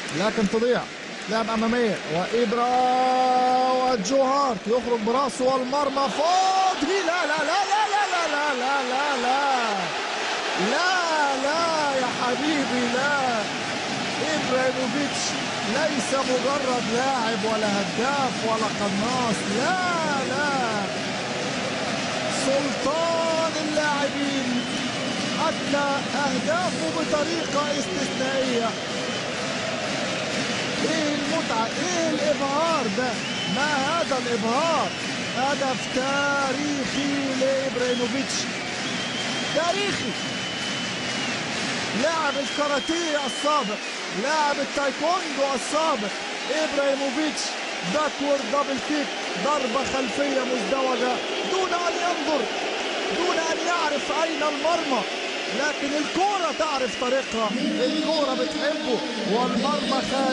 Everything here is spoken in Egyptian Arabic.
لكن تضيع لعب اماميه وابرا وجوهارت يخرج براسه والمرمى فاضي لا لا لا لا لا لا لا لا لا لا لا لا يا حبيبي لا ابراهيموفيتش ليس مجرد لاعب ولا هداف ولا قناص لا لا سلطان اللاعبين أدى أهدافه بطريقة استثنائية إيه المتعة إيه الإبهار ده ما هذا الإبهار هدف تاريخي لإبراهيموفيتش تاريخي لاعب الكاراتيه السابق لاعب التايكوندو السابق إبراهيموفيتش باكورد دبل كيك ضربة خلفية مزدوجة دون أن ينظر دون أن يعرف أين المرمى لكن الكورة تعرف طريقها الكورة بتحبه والمرمى خارج